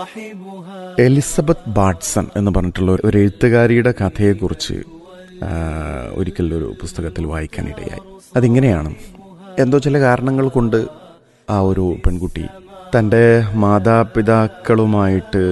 Elizabeth ബാട്സൺ എന്ന് പറഞ്ഞിട്ടുള്ള ഒരു എഴുത്തുകാരിയുടെ കഥയെക്കുറിച്ച് ആ, ഒരിക്കൽ ഒരു പുസ്തകത്തിൽ വായിക്കാനിടയായി അതിങ്ങനെയാണ് എന്തോ ചില കാരണങ്ങൾ കൊണ്ട് ആ ഒരു പെൺകുട്ടി തൻ്റെ മാതാപിതാക്കളുമായിട്ട്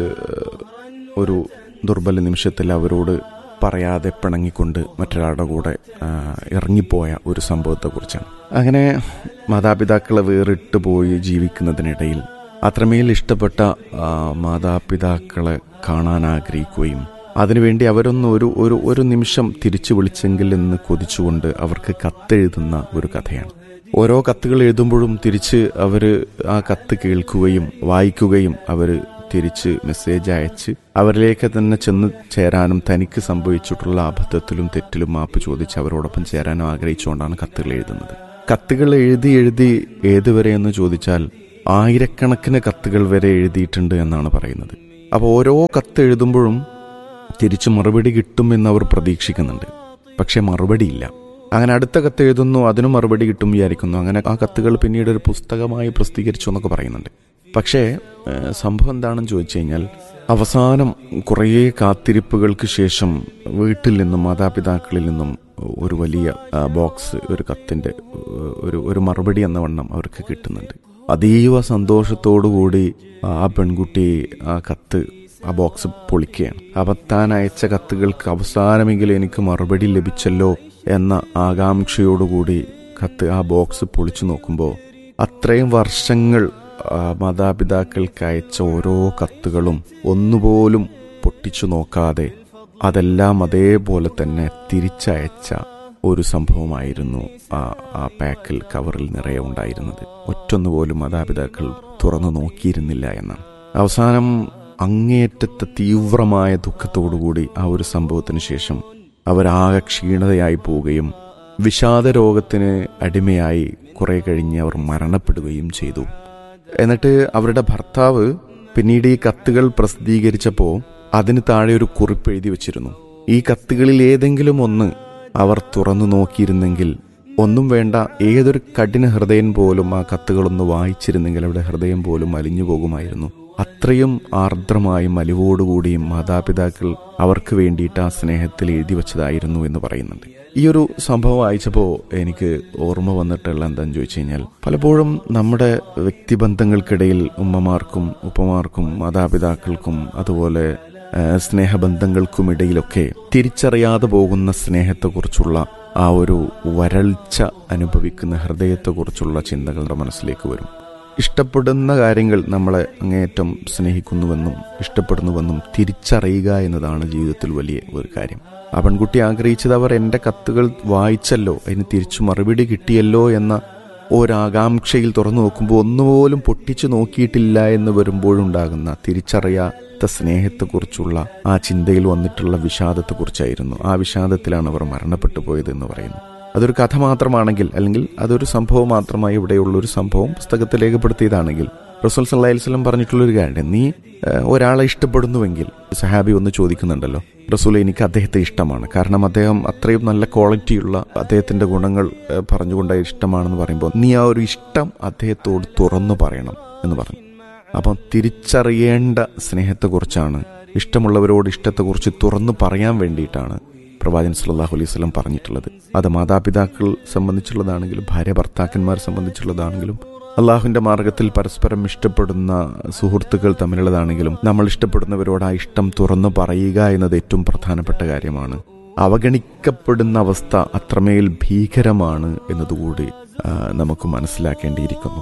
ഒരു ദുർബല നിമിഷത്തിൽ അവരോട് പറയാതെ പിണങ്ങിക്കൊണ്ട് മറ്റൊരാളുടെ കൂടെ ആ, ഇറങ്ങിപ്പോയ ഒരു സംഭവത്തെക്കുറിച്ചാണ് അങ്ങനെ മാതാപിതാക്കളെ വേറിട്ട് പോയി ജീവിക്കുന്നതിനിടയിൽ അത്രമേൽ ഇഷ്ടപ്പെട്ട ആ, മാതാപിതാക്കളെ കാണാൻ ആഗ്രഹിക്കുകയും അതിനുവേണ്ടി അവരൊന്ന് ഒരു ഒരു ഒരു നിമിഷം തിരിച്ചു വിളിച്ചെങ്കിൽ എന്ന് കൊതിച്ചുകൊണ്ട് അവർക്ക് കത്തെഴുതുന്ന ഒരു കഥയാണ് ഓരോ കത്തുകൾ എഴുതുമ്പോഴും തിരിച്ച് അവർ ആ കത്ത് കേൾക്കുകയും വായിക്കുകയും അവർ തിരിച്ച് മെസ്സേജ് അയച്ച് അവരിലേക്ക് തന്നെ ചെന്ന് ചേരാനും തനിക്ക് സംഭവിച്ചിട്ടുള്ള അബദ്ധത്തിലും തെറ്റിലും മാപ്പ് ചോദിച്ച് അവരോടൊപ്പം ചേരാനും ആഗ്രഹിച്ചുകൊണ്ടാണ് കത്തുകൾ എഴുതുന്നത് കത്തുകൾ എഴുതി എഴുതി ഏതുവരെ എന്ന് ചോദിച്ചാൽ ആയിരക്കണക്കിന് കത്തുകൾ വരെ എഴുതിയിട്ടുണ്ട് എന്നാണ് പറയുന്നത് അപ്പോൾ ഓരോ കത്ത് എഴുതുമ്പോഴും തിരിച്ച് മറുപടി കിട്ടുമെന്ന് അവർ പ്രതീക്ഷിക്കുന്നുണ്ട് പക്ഷെ മറുപടിയില്ല അങ്ങനെ അടുത്ത കത്ത് എഴുതുന്നു അതിനും മറുപടി കിട്ടും വിചാരിക്കുന്നു അങ്ങനെ ആ കത്തുകൾ പിന്നീട് ഒരു പുസ്തകമായി പ്രസിദ്ധീകരിച്ചു എന്നൊക്കെ പറയുന്നുണ്ട് പക്ഷേ ഏഹ്, സംഭവം എന്താണെന്ന് ചോദിച്ചു കഴിഞ്ഞാൽ അവസാനം കുറേ കാത്തിരിപ്പുകൾക്ക് ശേഷം വീട്ടിൽ നിന്നും മാതാപിതാക്കളിൽ നിന്നും ഒരു വലിയ ആ, ബോക്സ് ഒരു കത്തിൻ്റെ ഏഹ്, ഒരു ഒരു മറുപടി എന്ന വണ്ണം അവർക്ക് കിട്ടുന്നുണ്ട് അതീവ സന്തോഷത്തോടുകൂടി ആ പെൺകുട്ടി ആ കത്ത് ആ ബോക്സ് പൊളിക്കുകയാണ് അപ്പം താൻ അയച്ച കത്തുകൾക്ക് അവസാനമെങ്കിലും എനിക്ക് മറുപടി ലഭിച്ചല്ലോ എന്ന ആകാംക്ഷയോടുകൂടി കത്ത് ആ ബോക്സ് പൊളിച്ചു നോക്കുമ്പോൾ അത്രയും വർഷങ്ങൾ ആ, മാതാപിതാക്കൾക്ക് അയച്ച ഓരോ കത്തുകളും ഒന്നുപോലും പൊട്ടിച്ചു നോക്കാതെ അതെല്ലാം അതേപോലെ തന്നെ തിരിച്ചയച്ച ഒരു സംഭവമായിരുന്നു ആ ആ പാക്കിൽ കവറിൽ നിറയെ ഉണ്ടായിരുന്നത് ഒറ്റൊന്നുപോലും മാതാപിതാക്കൾ തുറന്നു നോക്കിയിരുന്നില്ല എന്നാണ് അവസാനം അങ്ങേയറ്റത്തെ തീവ്രമായ ദുഃഖത്തോടുകൂടി ആ ഒരു സംഭവത്തിന് ശേഷം അവരാകെ ക്ഷീണതയായി പോവുകയും വിഷാദ രോഗത്തിന് അടിമയായി കുറെ കഴിഞ്ഞ് അവർ മരണപ്പെടുകയും ചെയ്തു എന്നിട്ട് അവരുടെ ഭർത്താവ് പിന്നീട് ഈ കത്തുകൾ പ്രസിദ്ധീകരിച്ചപ്പോൾ അതിന് താഴെ ഒരു കുറിപ്പ് എഴുതി വെച്ചിരുന്നു ഈ കത്തുകളിൽ ഏതെങ്കിലും ഒന്ന് അവർ തുറന്നു നോക്കിയിരുന്നെങ്കിൽ ഒന്നും വേണ്ട ഏതൊരു കഠിന ഹൃദയൻ പോലും ആ കത്തുകളൊന്ന് വായിച്ചിരുന്നെങ്കിൽ അവരുടെ ഹൃദയം പോലും അലിഞ്ഞു പോകുമായിരുന്നു അത്രയും ആർദ്രമായും അലിവോടുകൂടിയും മാതാപിതാക്കൾ അവർക്ക് വേണ്ടിയിട്ട് ആ സ്നേഹത്തിൽ എഴുതി വെച്ചതായിരുന്നു എന്ന് പറയുന്നുണ്ട് ഈ ഒരു സംഭവം വായിച്ചപ്പോൾ എനിക്ക് ഓർമ്മ വന്നിട്ടുള്ള എന്താണെന്ന് ചോദിച്ചു കഴിഞ്ഞാൽ പലപ്പോഴും നമ്മുടെ വ്യക്തിബന്ധങ്ങൾക്കിടയിൽ ഉമ്മമാർക്കും ഉപ്പമാർക്കും മാതാപിതാക്കൾക്കും അതുപോലെ ആ, സ്നേഹബന്ധങ്ങൾക്കുമിടയിലൊക്കെ തിരിച്ചറിയാതെ പോകുന്ന സ്നേഹത്തെക്കുറിച്ചുള്ള ആ ഒരു വരൾച്ച അനുഭവിക്കുന്ന ഹൃദയത്തെക്കുറിച്ചുള്ള ചിന്തകൾ നമ്മുടെ മനസ്സിലേക്ക് വരും ഇഷ്ടപ്പെടുന്ന കാര്യങ്ങൾ നമ്മളെ അങ്ങേയറ്റം സ്നേഹിക്കുന്നുവെന്നും ഇഷ്ടപ്പെടുന്നുവെന്നും തിരിച്ചറിയുക എന്നതാണ് ജീവിതത്തിൽ വലിയ ഒരു കാര്യം ആ പെൺകുട്ടി ആഗ്രഹിച്ചത് അവർ എൻ്റെ കത്തുകൾ വായിച്ചല്ലോ അതിന് തിരിച്ചു മറുപടി കിട്ടിയല്ലോ എന്ന ഒരാകാംക്ഷയിൽ തുറന്നു നോക്കുമ്പോൾ ഒന്നുപോലും പൊട്ടിച്ചു നോക്കിയിട്ടില്ല എന്ന് വരുമ്പോഴുണ്ടാകുന്ന തിരിച്ചറിയാത്ത സ്നേഹത്തെക്കുറിച്ചുള്ള ആ ചിന്തയിൽ വന്നിട്ടുള്ള വിഷാദത്തെക്കുറിച്ചായിരുന്നു ആ വിഷാദത്തിലാണ് അവർ മരണപ്പെട്ടു പോയത് എന്ന് പറയുന്നു അതൊരു കഥ മാത്രമാണെങ്കിൽ അല്ലെങ്കിൽ അതൊരു സംഭവം മാത്രമായി ഇവിടെയുള്ള ഒരു സംഭവം പുസ്തകത്തിൽ രേഖപ്പെടുത്തിയതാണെങ്കിൽ റസൂൽ സല്ലാ വസ്ലം പറഞ്ഞിട്ടുള്ളൊരു കാര്യം നീ ഏഹ്, ഒരാളെ ഇഷ്ടപ്പെടുന്നുവെങ്കിൽ സഹാബി ഒന്ന് ചോദിക്കുന്നുണ്ടല്ലോ റസൂൽ എനിക്ക് അദ്ദേഹത്തെ ഇഷ്ടമാണ് കാരണം അദ്ദേഹം അത്രയും നല്ല ക്വാളിറ്റിയുള്ള അദ്ദേഹത്തിന്റെ ഗുണങ്ങൾ ഏഹ്, പറഞ്ഞുകൊണ്ട് ഇഷ്ടമാണെന്ന് പറയുമ്പോൾ നീ ആ ഒരു ഇഷ്ടം അദ്ദേഹത്തോട് തുറന്നു പറയണം എന്ന് പറഞ്ഞു അപ്പം തിരിച്ചറിയേണ്ട സ്നേഹത്തെക്കുറിച്ചാണ് ഇഷ്ടമുള്ളവരോട് ഇഷ്ടത്തെക്കുറിച്ച് തുറന്നു പറയാൻ വേണ്ടിയിട്ടാണ് പ്രവാചകൻ സല്ലല്ലാഹു അലൈഹി വസല്ലം പറഞ്ഞിട്ടുള്ളത് അത് മാതാപിതാക്കൾ സംബന്ധിച്ചുള്ളതാണെങ്കിലും ഭാര്യ ഭർത്താക്കന്മാർ സംബന്ധിച്ചുള്ളതാണെങ്കിലും അള്ളാഹുവിന്റെ മാർഗത്തിൽ പരസ്പരം ഇഷ്ടപ്പെടുന്ന സുഹൃത്തുക്കൾ തമ്മിലുള്ളതാണെങ്കിലും നമ്മൾ ഇഷ്ടപ്പെടുന്നവരോട് ആ ഇഷ്ടം തുറന്നു പറയുക എന്നത് ഏറ്റവും പ്രധാനപ്പെട്ട കാര്യമാണ് അവഗണിക്കപ്പെടുന്ന അവസ്ഥ അത്രമേൽ ഭീകരമാണ് എന്നതുകൂടി ആ, നമുക്ക് മനസ്സിലാക്കേണ്ടിയിരിക്കുന്നു